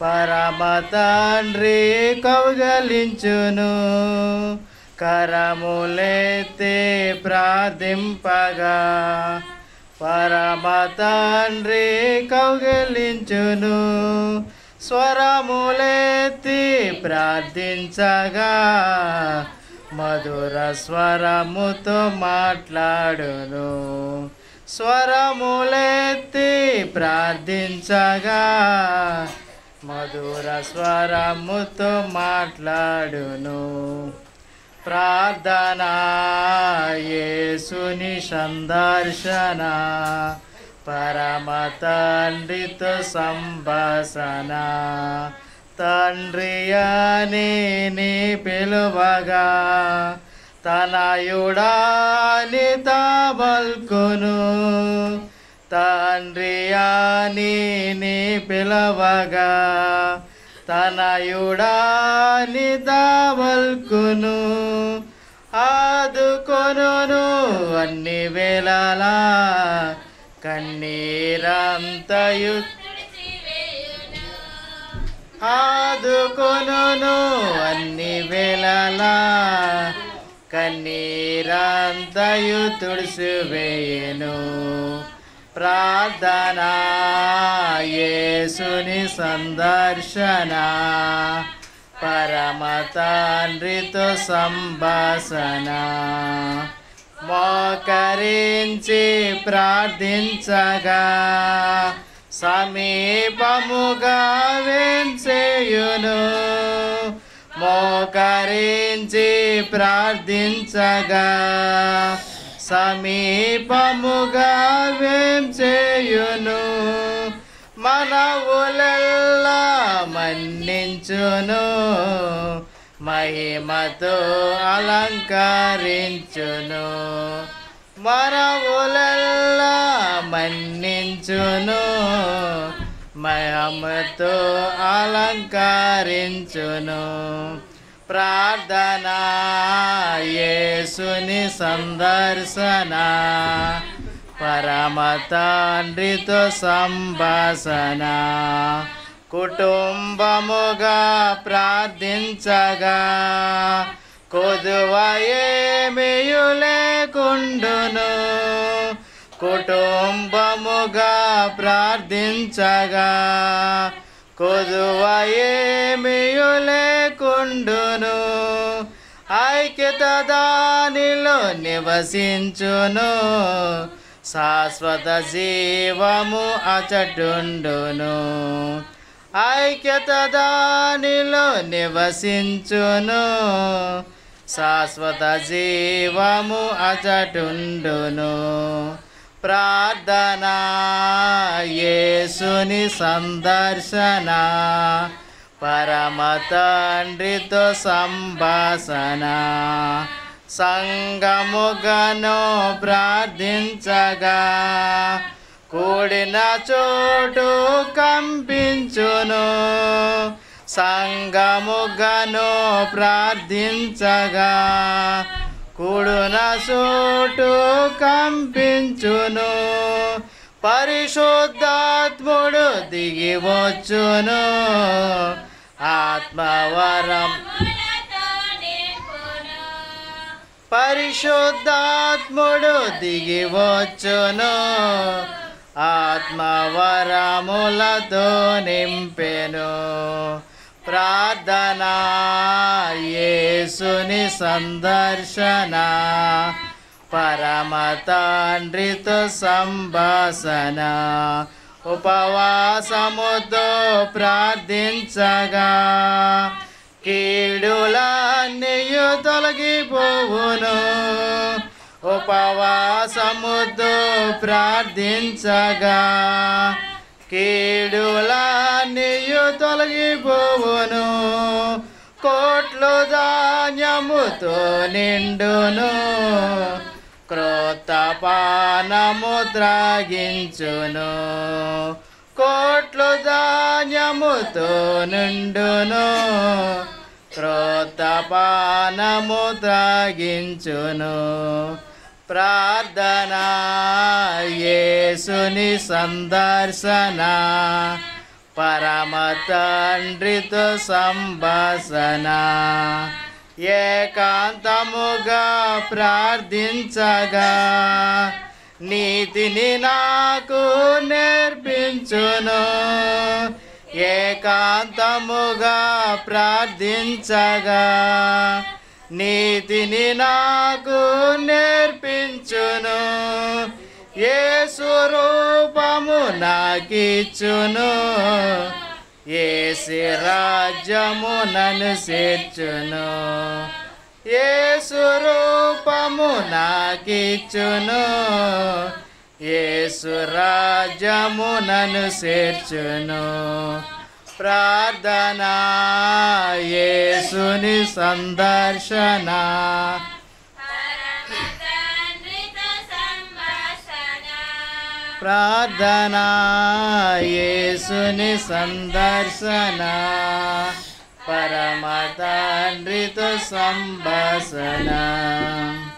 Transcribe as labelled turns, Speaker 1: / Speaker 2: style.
Speaker 1: పరమ తండ్రి కౌగలించును కరములెత్తి ప్రార్థింపగా పరమ తండ్రి కౌగలించును స్వరములెత్తి ప్రార్థించగా మధుర స్వరముతో మాట్లాడును స్వరములెత్తి ప్రార్థించగా మధుర స్వరముతో మాట్లాడును ప్రార్థన యేసుని సందర్శన పరమ తండ్రితో సంభాషణ తండ్రి అని నీ పిలువగా తనయుడాని తాబల్కును తండ్రి అని నీ పిలవగా తనయుడాని తాబల్కును ఆదుకొనును అన్ని వేళలా కన్నీరంతయు ఆదుకొనును అన్ని వేళలా కన్నీరంతయు తుడిసివేయను ప్రార్థన యేసుని సందర్శన పరమ తండ్రితో సంభాషణ మోకరించి ప్రార్థించగా సమీపముగా వెంచేయును మోకరించి ప్రార్థించగా సమీపముగా వెంచేయును మనవులెల్లా మన్నించును మహిమతో అలంకరించును మనవులెల్లా మన్నించును మహిమతో అలంకరించును ప్రార్థన యేసుని సందర్శన పరమ తండ్రితో సంభాషణ కుటుంబముగా ప్రార్థించగా కొదువ ఏమియు లేకుండును కుటుంబముగా ప్రార్థించగా కొదువ ఏమియు లేకుండును ఐక్యత దానిలో నివసించును శాశ్వత జీవము అచటుండును ఐక్యత దానిలో నివసించును శాశ్వత జీవము అచటుండును ప్రార్థన యేసుని సందర్శన పరమ తండ్రితో సంభాషణ సంగముగను ప్రార్థించగా కూడిన చోటు కంపించును సంగముగను ప్రార్థించగా కూడున చోటు కంపించును పరిశుద్ధాత్ముడు దిగి వచ్చును ఆత్మవరం పరిశుద్ధాత్ముడు దిగి వచ్చును ఆత్మవరములతో నింపెను ప్రార్థన యేసుని సందర్శన పరమ తండ్రితో సంభాషణ ఉపవాసముతో ప్రార్థించగా కీడులన్నీయు తొలగిపోవును ఉపవాసముతో ప్రార్థించగా కీడులన్నీయు తొలగిపోవును కోట్లు ధాన్యముతో నిండును క్రొత్త పానము త్రాగించును కోట్లు ధాన్యముతో నిండును క్రొత్త పానము త్రాగించును ప్రార్థన యేసుని సందర్శన పరమ తండ్రితో సంభాషణ ఏకాంతముగా ప్రార్థించగా నీతిని నాకు నేర్పించును ఏకాంతముగా ప్రార్థించగా నీతిని నాకు నేర్పించును ఏ స్వరూపము నాకిచ్చును ఏసి రాజ్యము నన్ను చేర్చును ఏ స్వరూపము నాకిచ్చును ఏసు రాజ్యము నన్ను చేర్చును ప్రార్థన యేసుని సందర్శన
Speaker 2: పరమతండ్రితో సంభాషణ
Speaker 1: ప్రార్థన యేసుని సందర్శన పరమ తండ్రితో సంభాషణ